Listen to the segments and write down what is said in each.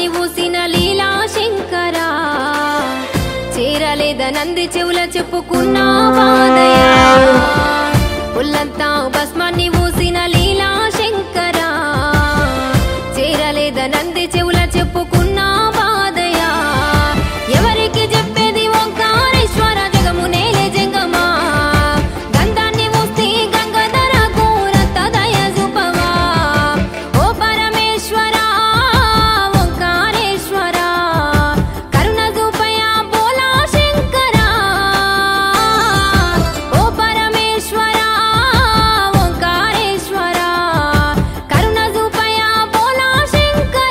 ఊసిన లీలా శంకరా చేరలేద నంది చెవుల చెప్పుకున్నా వాదయా ఒళ్ళంతా భస్మాన్ని ఊసిన లీలా శంకరా చేరలేద నంది చెవుల చెప్పుకున్నా వాదయా ఎవరికి చెప్పేది ఓంకారేశ్వర జగము నేలే జంగమా గంధాన్ని మూస్తే గంగాధర కూరత దయ చూపవా ఓ పరమేశ్వర ఓంకారేశ్వర కరుణ చూపయ బోలా శంకర ఓ పరమేశ్వర ఓంకారేశ్వర కరుణ చూపయ బోలా శంకర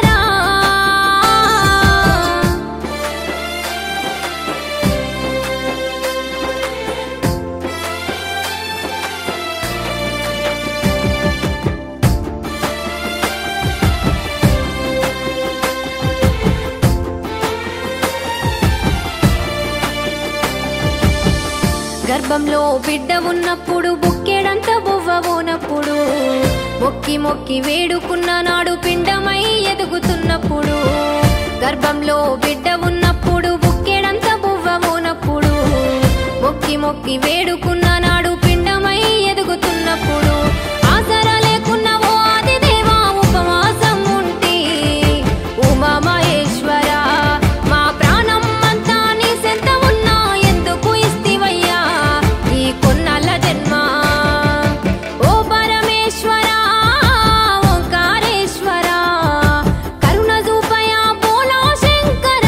గర్భంలో బిడ్డ ఉన్నప్పుడు బుక్కెడంత బువ్వబోనప్పుడు మొక్కి మొక్కి వేడుకున్న నాడు పిండమై ఎదుగుతున్నప్పుడు గర్భంలో బిడ్డ ఉన్నప్పుడు బుక్కెడంత బువ్వబోనప్పుడు మొక్కి మొక్కి వేడుకున్న నాడు పిండమై ఎదుగుతున్నప్పుడు ఆసరా లేకున్న ఓ ఆదిదేవా ఉపవాసం ఉంటే ఉమా మహేశ్వర మా ప్రాణం అంతా నీ సెంత ఉన్నా ఎందుకు ఇస్తివయ్యా ఈ కొన్నాళ్ళ జన్మ ఓ పరమేశ్వర ఓంకారేశ్వర కరుణ చూపయ బోలా శంకర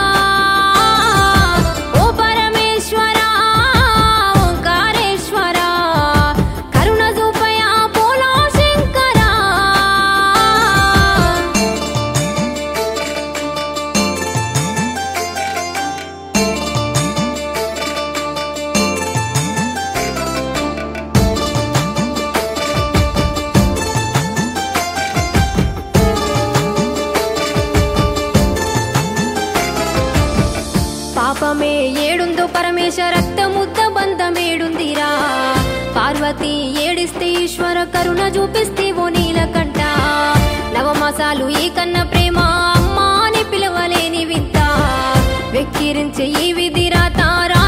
ఓ పరమేశ్వర ఓంకారేశ్వర కరుణ చూపయ బోలా శంకర పాపమే ఏడుందో పరమేశ రక్తముద్ద బంధమేడుందిరా పార్వతి ఏడిస్తే ఈశ్వర కరుణ చూపిస్తే ఓ నీలకంట నవమాసాలు ఈ కన్న ప్రేమ అమ్మా అని పిలవలేని వింత వెక్కిరించే ఈ విధిరా తారా